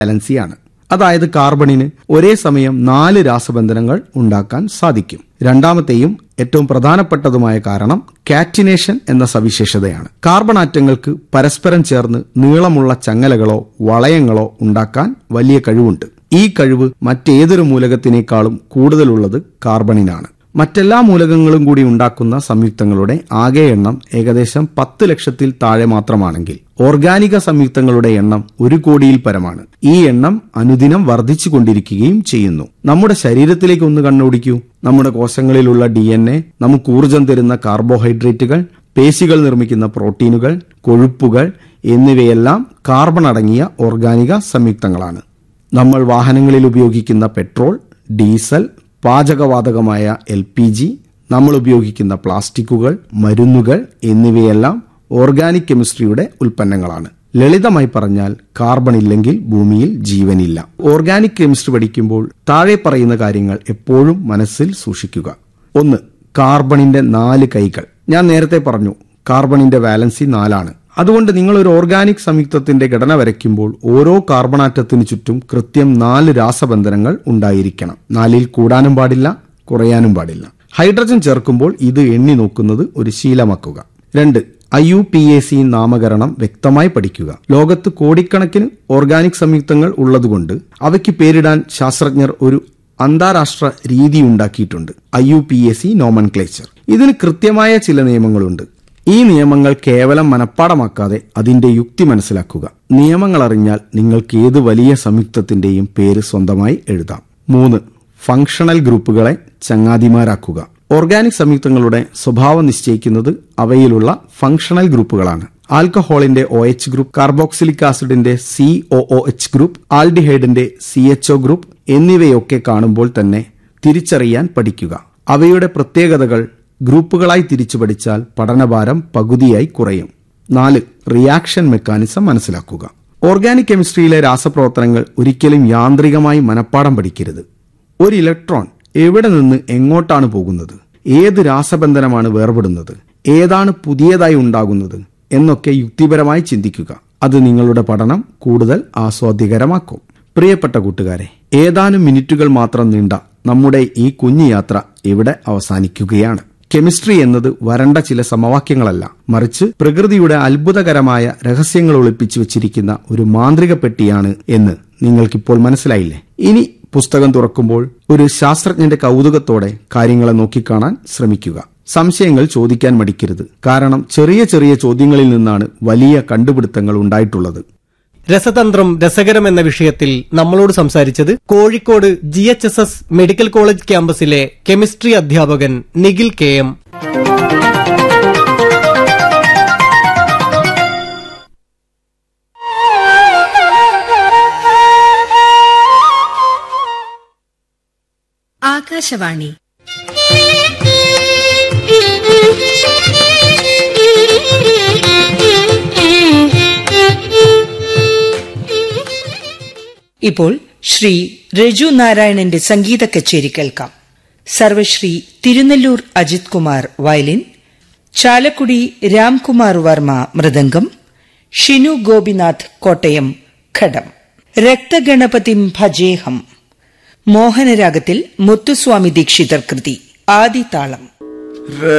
ബാലൻസിയാണ് അതായത് കാർബണിന് ഒരേ സമയം നാല് രാസബന്ധനങ്ങൾ ഉണ്ടാക്കാൻ സാധിക്കും രണ്ടാമത്തെയും ഏറ്റവും പ്രധാനപ്പെട്ടതുമായ കാരണം കാറ്റിനേഷൻ എന്ന സവിശേഷതയാണ് കാർബൺ ആറ്റങ്ങൾക്ക് പരസ്പരം ചേർന്ന് നീളമുള്ള ചങ്ങലകളോ വളയങ്ങളോ ഉണ്ടാക്കാൻ വലിയ കഴിവുണ്ട് ഈ കഴിവ് മറ്റേതൊരു മൂലകത്തിനേക്കാളും കൂടുതലുള്ളത് കാർബണിനാണ് മറ്റെല്ലാ മൂലകങ്ങളും കൂടി ഉണ്ടാക്കുന്ന സംയുക്തങ്ങളുടെ ആകെ എണ്ണം ഏകദേശം പത്ത് ലക്ഷത്തിൽ താഴെ മാത്രമാണെങ്കിൽ ഓർഗാനിക സംയുക്തങ്ങളുടെ എണ്ണം ഒരു കോടിയിൽ പരമാണ് ഈ എണ്ണം അനുദിനം വർദ്ധിച്ചുകൊണ്ടിരിക്കുകയും ചെയ്യുന്നു നമ്മുടെ ശരീരത്തിലേക്ക് ഒന്ന് കണ്ണോടിക്കൂ നമ്മുടെ കോശങ്ങളിലുള്ള ഡി എൻ എ നമുക്ക് ഊർജം തരുന്ന കാർബോഹൈഡ്രേറ്റുകൾ പേശികൾ നിർമ്മിക്കുന്ന പ്രോട്ടീനുകൾ കൊഴുപ്പുകൾ എന്നിവയെല്ലാം കാർബൺ അടങ്ങിയ ഓർഗാനിക സംയുക്തങ്ങളാണ് നമ്മൾ വാഹനങ്ങളിൽ ഉപയോഗിക്കുന്ന പെട്രോൾ ഡീസൽ പാചകവാതകമായ എൽ പി ജി നമ്മൾ ഉപയോഗിക്കുന്ന പ്ലാസ്റ്റിക്കുകൾ മരുന്നുകൾ എന്നിവയെല്ലാം ഓർഗാനിക് കെമിസ്ട്രിയുടെ ഉൽപ്പന്നങ്ങളാണ് ലളിതമായി പറഞ്ഞാൽ കാർബൺ ഇല്ലെങ്കിൽ ഭൂമിയിൽ ജീവനില്ല ഓർഗാനിക് കെമിസ്ട്രി പഠിക്കുമ്പോൾ താഴെ പറയുന്ന കാര്യങ്ങൾ എപ്പോഴും മനസ്സിൽ സൂക്ഷിക്കുക ഒന്ന് കാർബണിന്റെ നാല് കൈകൾ ഞാൻ നേരത്തെ പറഞ്ഞു കാർബണിന്റെ വാലൻസി നാലാണ് അതുകൊണ്ട് നിങ്ങൾ ഒരു ഓർഗാനിക് സംയുക്തത്തിന്റെ ഘടന വരയ്ക്കുമ്പോൾ ഓരോ കാർബണാറ്റത്തിനു ചുറ്റും കൃത്യം നാല് രാസബന്ധനങ്ങൾ ഉണ്ടായിരിക്കണം നാലിൽ കൂടാനും പാടില്ല കുറയാനും പാടില്ല ഹൈഡ്രജൻ ചേർക്കുമ്പോൾ ഇത് എണ്ണി നോക്കുന്നത് ഒരു ശീലമാക്കുക രണ്ട് I U P A C നാമകരണം വ്യക്തമായി പഠിക്കുക ലോകത്ത് കോടിക്കണക്കിന് ഓർഗാനിക് സംയുക്തങ്ങൾ ഉള്ളതുകൊണ്ട് അവയ്ക്ക് പേരിടാൻ ശാസ്ത്രജ്ഞർ ഒരു അന്താരാഷ്ട്ര രീതി ഉണ്ടാക്കിയിട്ടുണ്ട് I U P A C nomenclature ഇതിന് കൃത്യമായ ചില നിയമങ്ങളുണ്ട് ഈ നിയമങ്ങൾ കേവലം മനഃപ്പാടമാക്കാതെ അതിന്റെ യുക്തി മനസ്സിലാക്കുക നിയമങ്ങൾ അറിഞ്ഞാൽ നിങ്ങൾക്ക് ഏത് വലിയ സംയുക്തത്തിന്റെയും പേര് സ്വന്തമായി എഴുതാം മൂന്ന് ഫങ്ഷണൽ ഗ്രൂപ്പുകളെ ചങ്ങാതിമാരാക്കുക ഓർഗാനിക് സംയുക്തങ്ങളുടെ സ്വഭാവം നിശ്ചയിക്കുന്നത് അവയിലുള്ള ഫങ്ഷണൽ ഗ്രൂപ്പുകളാണ് ആൽക്കഹോളിന്റെ ഒ എച്ച് ഗ്രൂപ്പ് കാർബോക്സിലിക് ആസിഡിന്റെ C O O H group ആൽഡിഹൈഡിന്റെ സി എച്ച് ഒ ഗ്രൂപ്പ് എന്നിവയൊക്കെ കാണുമ്പോൾ തന്നെ തിരിച്ചറിയാൻ പഠിക്കുക അവയുടെ പ്രത്യേകതകൾ ഗ്രൂപ്പുകളായി തിരിച്ചു പഠിച്ചാൽ പഠനഭാരം പകുതിയായി കുറയും നാല് റിയാക്ഷൻ മെക്കാനിസം മനസ്സിലാക്കുക ഓർഗാനിക് കെമിസ്ട്രിയിലെ രാസപ്രവർത്തനങ്ങൾ ഒരിക്കലും യാന്ത്രികമായി മനഃപ്പാടം പഠിക്കരുത് ഒരു ഇലക്ട്രോൺ എവിടെ നിന്ന് എങ്ങോട്ടാണ് പോകുന്നത് ഏത് രാസബന്ധനമാണ് വേർപെടുന്നത് ഏതാണ് പുതിയതായി ഉണ്ടാകുന്നത് എന്നൊക്കെ യുക്തിപരമായി ചിന്തിക്കുക അത് നിങ്ങളുടെ പഠനം കൂടുതൽ ആസ്വാദ്യകരമാക്കും പ്രിയപ്പെട്ട കൂട്ടുകാരെ ഏതാനും മിനിറ്റുകൾ മാത്രം നീണ്ട നമ്മുടെ ഈ കുഞ്ഞു യാത്ര ഇവിടെ അവസാനിക്കുകയാണ് കെമിസ്ട്രി എന്നത് വരണ്ട ചില സമവാക്യങ്ങളല്ല മറിച്ച് പ്രകൃതിയുടെ അത്ഭുതകരമായ രഹസ്യങ്ങൾ ഒളിപ്പിച്ചു വച്ചിരിക്കുന്ന ഒരു മാന്ത്രിക പെട്ടിയാണ് എന്ന് നിങ്ങൾക്കിപ്പോൾ മനസ്സിലായില്ലേ ഇനി പുസ്തകം തുറക്കുമ്പോൾ ഒരു ശാസ്ത്രജ്ഞന്റെ കൗതുകത്തോടെ കാര്യങ്ങളെ നോക്കിക്കാണാൻ ശ്രമിക്കുക സംശയങ്ങൾ ചോദിക്കാൻ മടിക്കരുത് കാരണം ചെറിയ ചെറിയ ചോദ്യങ്ങളിൽ നിന്നാണ് വലിയ കണ്ടുപിടുത്തങ്ങൾ ഉണ്ടായിട്ടുള്ളത് രസതന്ത്രം രസകരം എന്ന വിഷയത്തിൽ നമ്മളോട് സംസാരിച്ചത് Kozhikode G H S S medical college ക്യാമ്പസിലെ കെമിസ്ട്രി അധ്യാപകൻ നിഖിൽ കെ എം ആകാശവാണി ഇപ്പോൾ ശ്രീ രജു നാരായണന്റെ സംഗീത കച്ചേരി കേൾക്കാം സർവശ്രീ തിരുനെല്ലൂർ അജിത് കുമാർ വയലിൻ ചാലക്കുടി രാംകുമാർ വർമ്മ മൃദംഗം ഷിനു ഗോപിനാഥ് കോട്ടയം ഘടം രക്തഗണപതിം ഭജേഹം മോഹനരാഗത്തിൽ മുത്തുസ്വാമി ദീക്ഷിതർ കൃതി ആദിതാളം